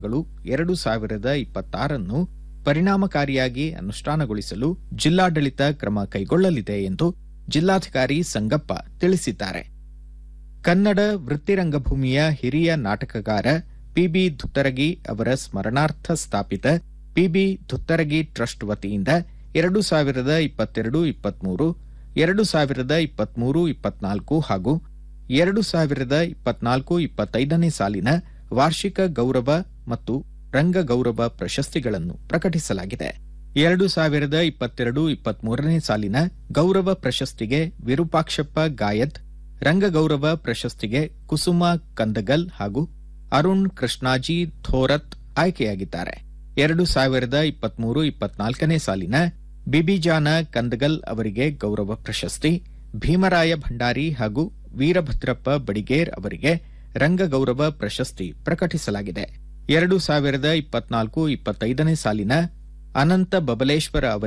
ಗಳು ಎರಡು ಸಾವಿರದ ಇಪ್ಪತ್ತಾರನ್ನು ಪರಿಣಾಮಕಾರಿಯಾಗಿ ಅನುಷ್ಠಾನಗೊಳಿಸಲು ಜಿಲ್ಲಾಡಳಿತ ಕ್ರಮ ಕೈಗೊಳ್ಳಲಿದೆ ಎಂದು ಜಿಲ್ಲಾಧಿಕಾರಿ ಸಂಗಪ್ಪ ತಿಳಿಸಿದ್ದಾರೆ ಕನ್ನಡ ವೃತ್ತಿರಂಗಭೂಮಿಯ ಹಿರಿಯ ನಾಟಕಗಾರ ಪಿಬಿ ಧುತ್ತರಗಿ ಅವರ ಸ್ಮರಣಾರ್ಥ ಸ್ಥಾಪಿತ ಪಿಬಿ ಧುತ್ತರಗಿ ಟ್ರಸ್ಟ್ ವತಿಯಿಂದ ಎರಡು ಸಾವಿರದ ಇಪ್ಪತ್ತೆರಡು ಇಪ್ಪತ್ಮೂರು ಎರಡು ಸಾವಿರದ ಇಪ್ಪತ್ಮೂರು ಇಪ್ಪತ್ನಾಲ್ಕು ಹಾಗೂ ಎರಡು ಸಾವಿರದ ಇಪ್ಪತ್ನಾಲ್ಕು ಇಪ್ಪತ್ತೈದನೇ ಸಾಲಿನ ವಾರ್ಷಿಕ ಗೌರವ ಮತ್ತು ರಂಗ ಗೌರವ ಪ್ರಶಸ್ತಿಗಳನ್ನು ಪ್ರಕಟಿಸಲಾಗಿದೆ ಎರಡು ಸಾವಿರದ ಇಪ್ಪತ್ತೆರಡು ಇಪ್ಪತ್ಮೂರನೇ ಸಾಲಿನ ಗೌರವ ಪ್ರಶಸ್ತಿಗೆ ವಿರೂಪಾಕ್ಷಪ್ಪ ಗಾಯತ್ ರಂಗ ಗೌರವ ಪ್ರಶಸ್ತಿಗೆ ಕುಸುಮ ಕಂದಗಲ್ ಹಾಗೂ ಅರುಣ್ ಕೃಷ್ಣಾಜಿ ಥೋರತ್ ಆಯ್ಕೆಯಾಗಿದ್ದಾರೆ ಎರಡು ಸಾವಿರದ ಇಪ್ಪತ್ಮೂರು ಇಪ್ಪತ್ನಾಲ್ಕನೇ ಸಾಲಿನ ಬಿಬಿಜಾನ ಕಂದಗಲ್ ಅವರಿಗೆ ಗೌರವ ಪ್ರಶಸ್ತಿ ಭೀಮರಾಯ ಭಂಡಾರಿ ಹಾಗೂ ವೀರಭದ್ರಪ್ಪ ಬಡಿಗೇರ್ ಅವರಿಗೆ ರಂಗ ಗೌರವ ಪ್ರಶಸ್ತಿ ಪ್ರಕಟಿಸಲಾಗಿದೆ ಎರಡು ಸಾವಿರದ ಇಪ್ಪತ್ನಾಲ್ಕು ಇಪ್ಪತ್ತೈದನೇ ಸಾಲಿನ ಅನಂತ ಬಬಲೇಶ್ವರ ಅವರಿಗೆ